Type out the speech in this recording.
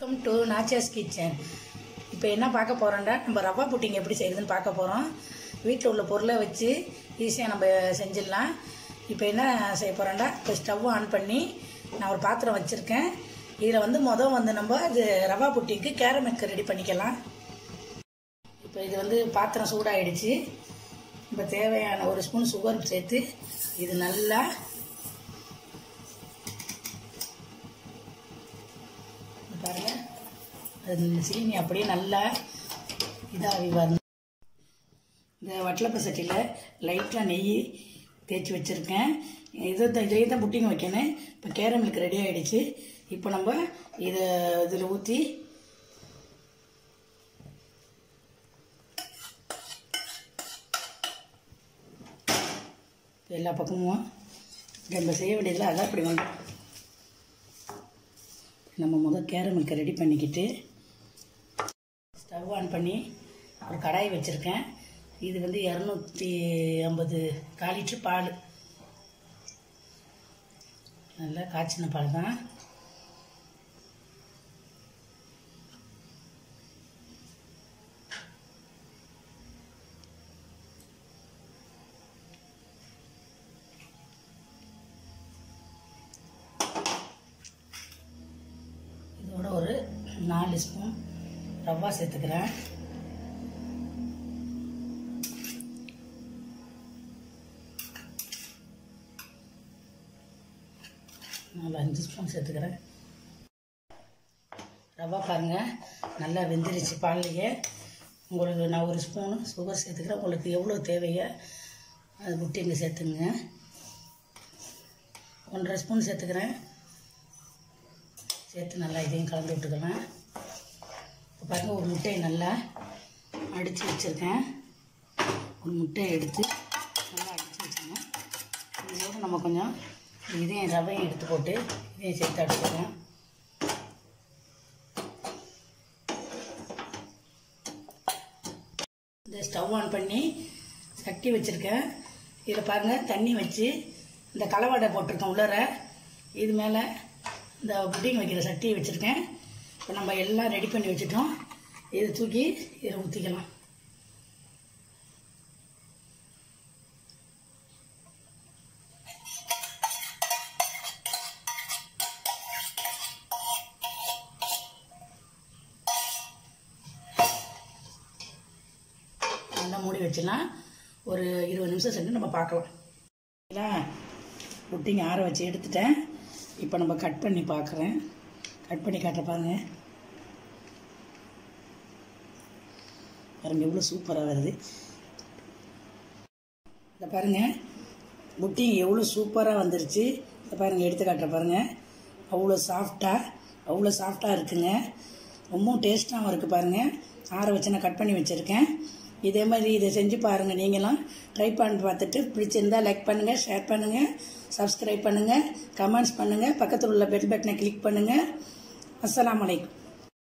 welcome to நாச்சியாஸ் kitchen இப்போ என்ன பார்க்க போகிறோம்டா நம்ம ரவா புட்டிங் எப்படி செய்யுதுன்னு பார்க்க போகிறோம் வீட்டில் உள்ள பொருளை வச்சு ஈஸியாக நம்ம செஞ்சிடலாம் இப்போ என்ன செய்ய போகிறோம்டா இப்போ ஸ்டவ் ஆன் பண்ணி நான் ஒரு பாத்திரம் வச்சுருக்கேன் இதில் வந்து மொதல் வந்து நம்ம இது ரவா புட்டிங்க்கு கேரமெக்கு ரெடி பண்ணிக்கலாம் இப்போ இது வந்து பாத்திரம் சூடாயிடுச்சு இப்போ தேவையான ஒரு ஸ்பூன் சுகர் சேர்த்து இது நல்லா இது பாருங்க அது சீனி அப்படியே நல்லா இதாகி வரணும் இந்த வட்டலப்ப சட்டியில் லைட்டாக நெய் தேய்ச்சி வச்சுருக்கேன் இதை தான் இதையே தான் புட்டிங் வைக்கணும் இப்போ கேரமலுக்கு ரெடி ஆகிடுச்சு இப்போ நம்ம இதை இதில் ஊற்றி எல்லா பக்கமும் நம்ம செய்ய வேண்டியதில் அதான் இப்படி வந்து நம்ம முதல் கேரமலுக்கு ரெடி பண்ணிக்கிட்டு ஸ்டவ் ஆன் பண்ணி ஒரு கடாய் வச்சுருக்கேன் இது வந்து இரநூத்தி ஐம்பது கால் லிட்டர் பால் நல்லா காய்ச்சின பால் தான் இதோட ஒரு நாலு ஸ்பூன் ரவா சேர்த்துக்கிறேன் நாலு அஞ்சு ஸ்பூன் சேர்த்துக்கிறேன் ரவா பாருங்க நல்லா வெந்துருச்சு பால்லையே உங்களுக்கு நான் ஒரு ஸ்பூனு சுகர் சேர்த்துக்கிறேன் உங்களுக்கு எவ்வளோ தேவையோ அது முட்டைங்க சேர்த்துங்க ஒன்றரை ஸ்பூன் சேர்த்துக்கிறேன் சேர்த்து நல்லா இதையும் கலந்து விட்டுக்கலாம் இப்போ பாருங்கள் ஒரு முட்டையை நல்லா அடித்து வச்சுருக்கேன் ஒரு முட்டையை எடுத்து நல்லா அடித்து வச்சுருக்கேன் இதோட நம்ம கொஞ்சம் இதையும் ரவையும் எடுத்து போட்டு இதையும் சேர்த்து அடிச்சுக்கலாம் இந்த ஸ்டவ் ஆன் பண்ணி சட்டி வச்சுருக்கேன் இதில் பாருங்கள் தண்ணி வச்சு இந்த கலவாடை போட்டிருக்கேன் உள்ளர இது மேலே இந்த புட்டிங் வைக்கிற சட்டியை வச்சுருக்கேன் இப்போ நம்ம எல்லாம் ரெடி பண்ணி வச்சுட்டோம் இதை தூக்கி இதில் ஊற்றிக்கலாம் நல்லா மூடி வச்சிடலாம் ஒரு இருபது நிமிஷம் சென்று நம்ம பார்க்கலாம் இல்லை புட்டிங்க ஆற வச்சு எடுத்துட்டேன் இப்போ நம்ம கட் பண்ணி பார்க்குறேன் கட் பண்ணி காட்ட பாருங்க பாருங்க எவ்வளோ சூப்பராக வருது இந்த பாருங்க புட்டிங் எவ்வளோ சூப்பராக வந்துருச்சு இந்த பாருங்க எடுத்து காட்டுற பாருங்க அவ்வளோ சாஃப்டாக அவ்வளோ சாஃப்டாக இருக்குங்க ரொம்பவும் டேஸ்ட்டாகவும் இருக்குது பாருங்கள் ஆற வச்சு நான் கட் பண்ணி வச்சுருக்கேன் இதே மாதிரி இதை செஞ்சு பாருங்கள் நீங்களும் ட்ரை பண்ணி பார்த்துட்டு பிடிச்சிருந்தா லைக் பண்ணுங்கள் ஷேர் பண்ணுங்கள் சப்ஸ்கிரைப் பண்ணுங்கள் கமெண்ட்ஸ் பண்ணுங்கள் பக்கத்தில் உள்ள பெல் பட்டனை கிளிக் பண்ணுங்கள் அஸ்ஸலாமு அலைக்கும்